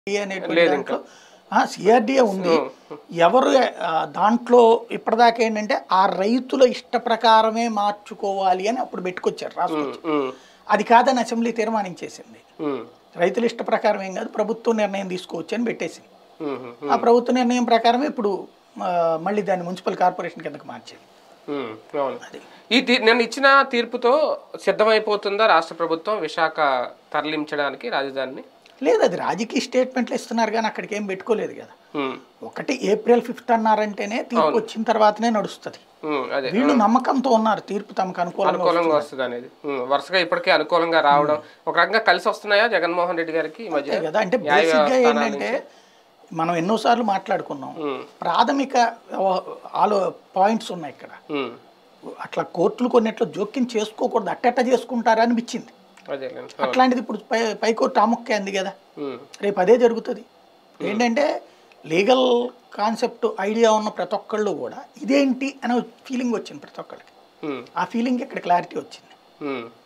అనేటువంటి లేదు దాంట్లో సిఆర్డిఏ ఉంది ఎవరు ఆ, దాంట్లో ఇప్పటిదాకా ఏంటంటే ఆ రైతుల ఇష్ట ప్రకారమే మార్చుకోవాలి అని అప్పుడు పెట్టుకొచ్చారు రాసుకొచ్చి ఉమ్, అది కాదని అసెంబ్లీ తీర్మానించేసింది ఉమ్, రైతుల ఇష్ట ప్రకారం ఏం కాదు ప్రభుత్వం నిర్ణయం తీసుకోవచ్చు అని పెట్టేసింది ఉమ్, ఉమ్, ఆ ప్రభుత్వ నిర్ణయం ప్రకారమే ఇప్పుడు ఆ, మళ్ళీ దాన్ని మున్సిపల్ కార్పొరేషన్ కిందకి మార్చేది ఉమ్, అవును ఈ తీ- నేను ఇచ్చిన తీర్పుతో సిద్ధమైపోతుందా రాష్ట్ర ప్రభుత్వం విశాఖ తరలించడానికి రాజధానిని లేదు అది రాజకీయ స్టేట్మెంట్లు ఇస్తున్నారు కానీ అక్కడికి ఏం పెట్టుకోలేదు కదా ఉమ్, ఒకటి ఏప్రిల్ ఫిఫ్త్ అన్నారంటేనే తీర్పు వచ్చిన తర్వాతనే నడుస్తుంది ఉమ్, అదే వీళ్ళు నమ్మకంతో ఉన్నారు తీర్పు తమకు అనుకూలంగా అనుకూలంగా వస్తుంది అనేది ఉమ్, వరుసగా ఇప్పటికే అనుకూలంగా రావడం ఒక రకంగా కలిసి వస్తున్నాయా జగన్మోహన్ రెడ్డి గారికి ఈ మధ్య వస్తాయి కదా అంటే న్యాయ బేసిక్గా వ్యవస్థానాల ఏంటంటే మనం ఎన్నోసార్లు మాట్లాడుకున్నాం ఉమ్, ప్రాథమిక వ్యవ- ఆలో పాయింట్స్ ఉన్నాయి ఇక్కడ ఉమ్, అట్లా కోర్టులు కొన్నిట్లో జోక్యం చేసుకోకూడదు అట్టట్ట చేసుకుంటారా అనిపించింది అదేలేండి అట్లాంటిది ఇప్పుడు పై పైకోర్టు ఆముక్కే అంది కదా ఉమ్, రేపు అదే జరుగుతుంది ఏంటంటే లీగల్ కాన్సెప్ట్ ఐడియా ఉన్న ప్రతి ఒక్కళ్ళు కూడా ఇదేంటి అనే ఫీలింగ్ వచ్చింది ప్రతి ఒక్కరికి ఉమ్, ఆ ఫీలింగ్ ఇక్కడ క్లారిటీ వచ్చింది ఉమ్.